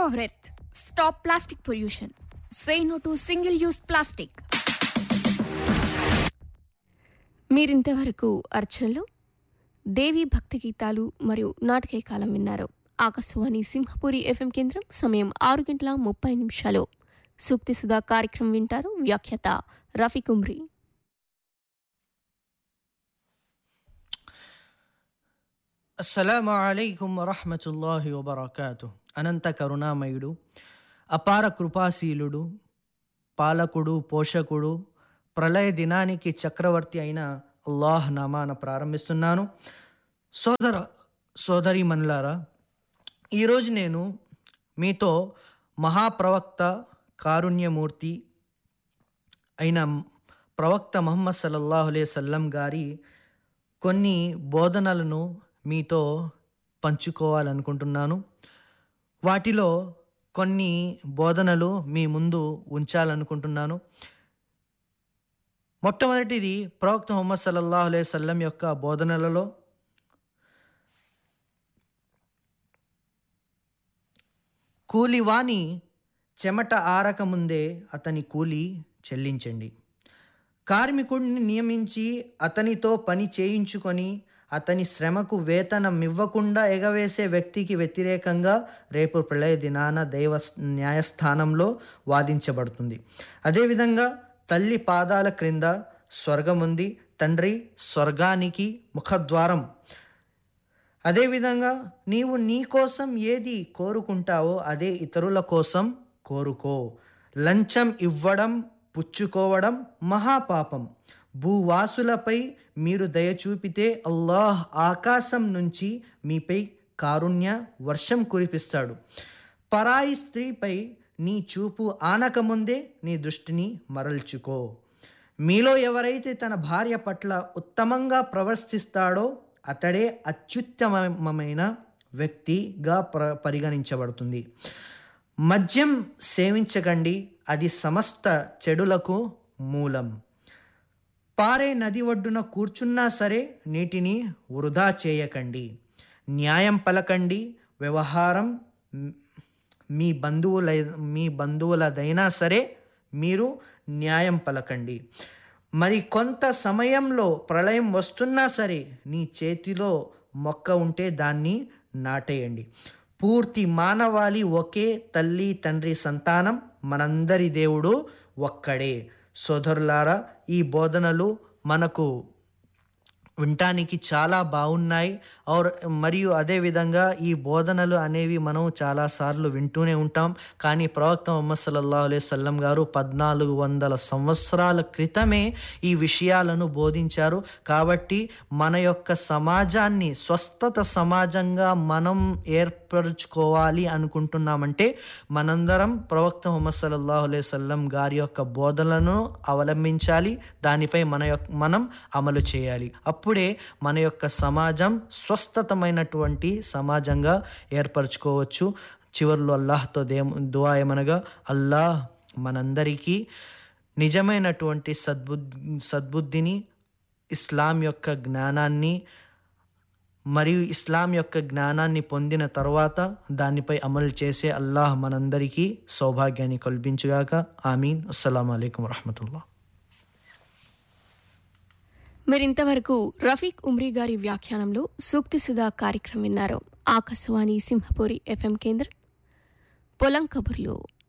our earth. Stop plastic pollution. Say no to single use plastic. మీరింతవరకు అర్చనలు దేవి భక్తి గీతాలు మరియు నాటకే కాలం విన్నారు ఆకాశవాణి సింహపురి ఎఫ్ఎం కేంద్రం సమయం ఆరు గంటల ముప్పై నిమిషాలు సూక్తి సుధా కార్యక్రమం వింటారు వ్యాఖ్యత రఫీ కుమ్రీ అస్సలాము అలైకుం వరహమతుల్లాహి వబర్కాతు అనంత కరుణామయుడు అపార కృపాశీలుడు పాలకుడు పోషకుడు ప్రళయ దినానికి చక్రవర్తి అయిన అల్లాహ్ నామాన ప్రారంభిస్తున్నాను సోదర సోదరి మనులారా ఈరోజు నేను మీతో మహాప్రవక్త కారుణ్యమూర్తి అయిన ప్రవక్త ముహమ్మద్ సల్లల్లాహు అలైహి సల్లం గారి కొన్ని బోధనలను మీతో పంచుకోవాలనుకుంటున్నాను వాటిలో కొన్ని బోధనలు మీ ముందు ఉంచాలనుకుంటున్నాను మొట్టమొదటిది ప్రవక్త ముహమ్మద్ సల్లల్లాహు అలైహి సల్లం యొక్క బోధనలలో కూలివాని చెమట ఆరకముందే అతని కూలి చెల్లించండి కార్మికుడిని నియమించి అతనితో పని చేయించుకొని అతని శ్రమకు వేతనం ఇవ్వకుండా ఎగవేసే వ్యక్తికి వ్యతిరేకంగా రేపు ప్రళయ దినాన దైవ న్యాయస్థానంలో వాదించబడుతుంది అదేవిధంగా తల్లి పాదాల క్రింద స్వర్గం ఉంది తండ్రి స్వర్గానికి ముఖద్వారం అదేవిధంగా నీవు నీ కోసం ఏది కోరుకుంటావో అదే ఇతరుల కోసం కోరుకో లంచం ఇవ్వడం పుచ్చుకోవడం మహాపాపం భూవాసులపై మీరు దయ చూపితే అల్లాహ్ ఆకాశం నుంచి మీపై కారుణ్య వర్షం కురిపిస్తాడు పరాయి స్త్రీపై నీ చూపు ఆనకముందే నీ దృష్టిని మరల్చుకో మీలో ఎవరైతే తన భార్య పట్ల ఉత్తమంగా ప్రవర్తిస్తాడో అతడే అత్యుత్తమమైన వ్యక్తిగా ప్ర పరిగణించబడుతుంది మద్యం సేవించకండి అది సమస్త చెడులకు మూలం పారే నది ఒడ్డున కూర్చున్నా సరే నీటిని వృధా చేయకండి న్యాయం పలకండి వ్యవహారం మ్, మీ బంధువుల మీ బంధువులదైనా సరే మీరు న్యాయం పలకండి మరి కొంత సమయంలో ప్రళయం వస్తున్నా సరే నీ చేతిలో మొక్క ఉంటే దాన్ని నాటేయండి పూర్తి మానవాళి ఒకే తల్లి తండ్రి సంతానం మనందరి దేవుడు ఒక్కడే సోదరులారా ఈ బోధనలు మనకు వినటానికి చాలా బాగున్నాయి ఔర్ మరియు అదేవిధంగా ఈ బోధనలు అనేవి మనం చాలాసార్లు వింటూనే ఉంటాం కానీ ప్రవక్త ముహమ్మద్ సల్లల్లాహు అలైహి సల్లం గారు పద్నాలుగు వందల సంవత్సరాల క్రితమే ఈ విషయాలను బోధించారు కాబట్టి మన యొక్క సమాజాన్ని స్వస్థత సమాజంగా మనం ఏర్పరచుకోవాలి అనుకుంటున్నామంటే మనందరం ప్రవక్త ముహమ్మద్ సల్లల్లాహు అలైహి సల్లం గారి యొక్క బోధనలను అవలంబించాలి దానిపై మన యొక్క మనం అమలు చేయాలి అప్పుడే మన యొక్క సమాజం స్వస్థతమైనటువంటి సమాజంగా ఏర్పరచుకోవచ్చు చివరిలో అల్లాహ్తో దే దువా ఏమనగా అల్లాహ్ మనందరికీ నిజమైనటువంటి సద్బుద్ధి సద్బుద్ధిని ఇస్లాం యొక్క జ్ఞానాన్ని మరియు ఇస్లాం యొక్క జ్ఞానాన్ని పొందిన తర్వాత దానిపై అమలు చేసే అల్లాహ్ మనందరికీ సౌభాగ్యాన్ని కల్పించుగాక ఆమీన్ అస్సలం అయికం వరహమతుల్లా మరింతవరకు రఫీక్ ఉమ్రీ గారి వ్యాఖ్యానంలో సూక్తి సుధా కార్యక్రమం విన్నారు ఆకాశవాణి సింహపురి ఎఫ్ఎం కేంద్రం పొలం కబుర్లు